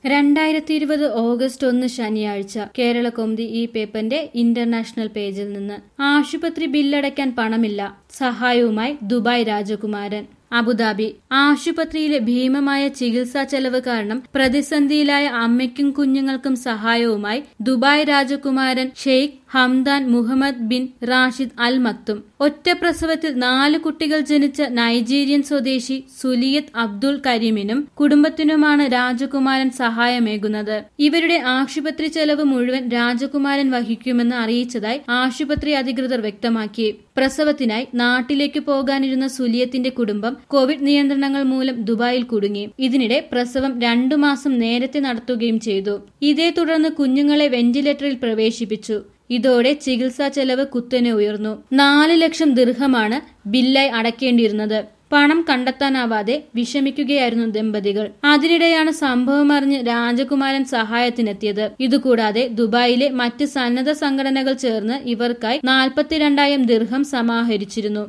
രണ്ടായിരത്തി ഇരുപത് ഓഗസ്റ്റ് ഒന്ന് ശനിയാഴ്ച കേരള കോമതി ഈ പേപ്പറിന്റെ ഇന്റർനാഷണൽ പേജിൽ നിന്ന് ആശുപത്രി ബില്ലടയ്ക്കാൻ പണമില്ല സഹായവുമായി ദുബായ് രാജകുമാരൻ അബുദാബി ആശുപത്രിയിലെ ഭീമമായ ചികിത്സാ ചെലവ് കാരണം പ്രതിസന്ധിയിലായ അമ്മയ്ക്കും കുഞ്ഞുങ്ങൾക്കും സഹായവുമായി ദുബായ് രാജകുമാരൻ Sheikh Hamdan Mohammed bin Rashid Al Maktoum ഒറ്റ പ്രസവത്തിൽ നാല് കുട്ടികൾ ജനിച്ച നൈജീരിയൻ സ്വദേശി സുലിയത്ത് അബ്ദുൾ കരീമിനും കുടുംബത്തിനുമാണ് രാജകുമാരൻ സഹായമേകുന്നത് ഇവരുടെ ആശുപത്രി ചെലവ് മുഴുവൻ രാജകുമാരൻ വഹിക്കുമെന്ന് അറിയിച്ചതായി ആശുപത്രി അധികൃതർ വ്യക്തമാക്കി പ്രസവത്തിനായി നാട്ടിലേക്ക് പോകാനിരുന്ന സുലിയത്തിന്റെ കുടുംബം കോവിഡ് നിയന്ത്രണങ്ങൾ മൂലം ദുബായിൽ കുടുങ്ങി ഇതിനിടെ പ്രസവം രണ്ടു മാസം നേരത്തെ നടത്തുകയും ചെയ്തു ഇതേ തുടർന്ന് കുഞ്ഞുങ്ങളെ വെന്റിലേറ്ററിൽ പ്രവേശിപ്പിച്ചു ഇതോടെ ചികിത്സാ ചെലവ് കുത്തനെ ഉയർന്നു നാല് ലക്ഷം ദീർഘമാണ് ബില്ലായി അടയ്ക്കേണ്ടിയിരുന്നത് പണം കണ്ടെത്താനാവാതെ വിഷമിക്കുകയായിരുന്നു ദമ്പതികൾ അതിനിടെയാണ് സംഭവം അറിഞ്ഞ് രാജകുമാരൻ സഹായത്തിനെത്തിയത് ഇതുകൂടാതെ ദുബായിലെ മറ്റ് സന്നദ്ധ സംഘടനകൾ ചേർന്ന് ഇവർക്കായി നാൽപ്പത്തിരണ്ടായിരം ദീർഘം സമാഹരിച്ചിരുന്നു